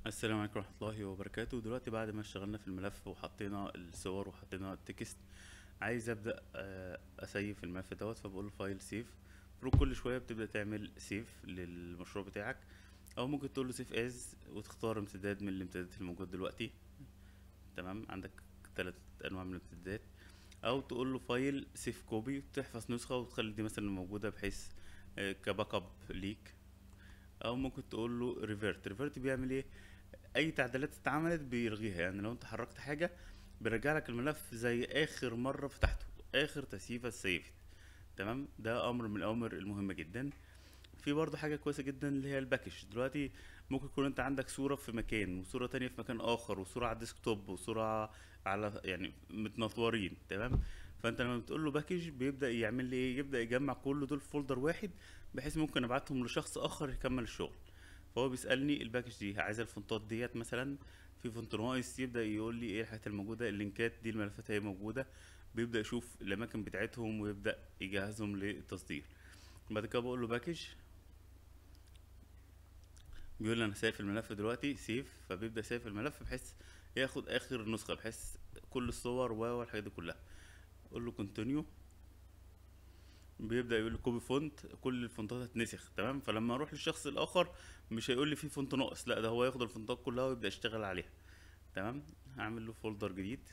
السلام عليكم ورحمة الله وبركاته دلوقتي بعد ما اشتغلنا في الملف وحطينا الصور وحطينا التكست عايز ابدأ آه، اسيف الملف دوت فبقول له فايل سيف فروق كل شوية بتبدأ تعمل سيف للمشروع بتاعك او ممكن تقول له سيف از وتختار امتداد من الامتدادات الموجود دلوقتي تمام عندك ثلاث انواع من الامتدادات او تقول له فايل سيف كوبي تحفظ نسخة وتخلي دي مثلا موجودة بحيث آه، كباك اب ليك او ممكن تقول له ريفيرت ريفيرت بيعمل ايه اي تعديلات اتعملت بيلغيها يعني لو انت حركت حاجه بيرجع لك الملف زي اخر مره فتحته اخر تسييفه سيفت تمام ده امر من الاوامر المهمه جدا في برضه حاجه كويسه جدا اللي هي الباكج دلوقتي ممكن يكون انت عندك صوره في مكان وصوره تانية في مكان اخر وصوره على الديسكتوب وصوره على يعني متنطورين تمام فانت لما بتقول له باكج بيبدا يعمل لي ايه يبدا يجمع كل دول في فولدر واحد بحيث ممكن ابعتهم لشخص اخر يكمل الشغل فهو بيسالني الباكج دي عايز الفونتات ديت مثلا في فونت ناقص يبدا يقول لي ايه الحاجات الموجوده اللينكات دي الملفات هي موجوده بيبدا يشوف الاماكن بتاعتهم ويبدا يجهزهم للتصدير بعد كده بقول له باكج بيقول لي انا سايف الملف دلوقتي سيف فبيبدا سايف الملف بحيث ياخد اخر نسخه بحيث كل الصور و والحاجات دي كلها اقول له كونتينيو بيبدا يقول لي كوبي فونت كل الفونتات هتنسخ تمام فلما اروح للشخص الاخر مش هيقول لي في فونت ناقص لا ده هو ياخد الفونتات كلها ويبدا يشتغل عليها تمام هعمل له فولدر جديد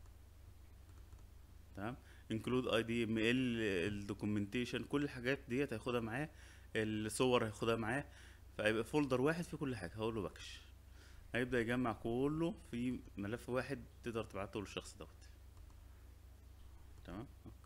تمام انكلود اي دي ام ال الدوكيومنتيشن كل الحاجات ديت هياخدها معاه الصور هياخدها معاه فهيبقى فولدر واحد في كل حاجه هقول له بكش هيبدا يجمع كله في ملف واحد تقدر تبعته للشخص دوت تمام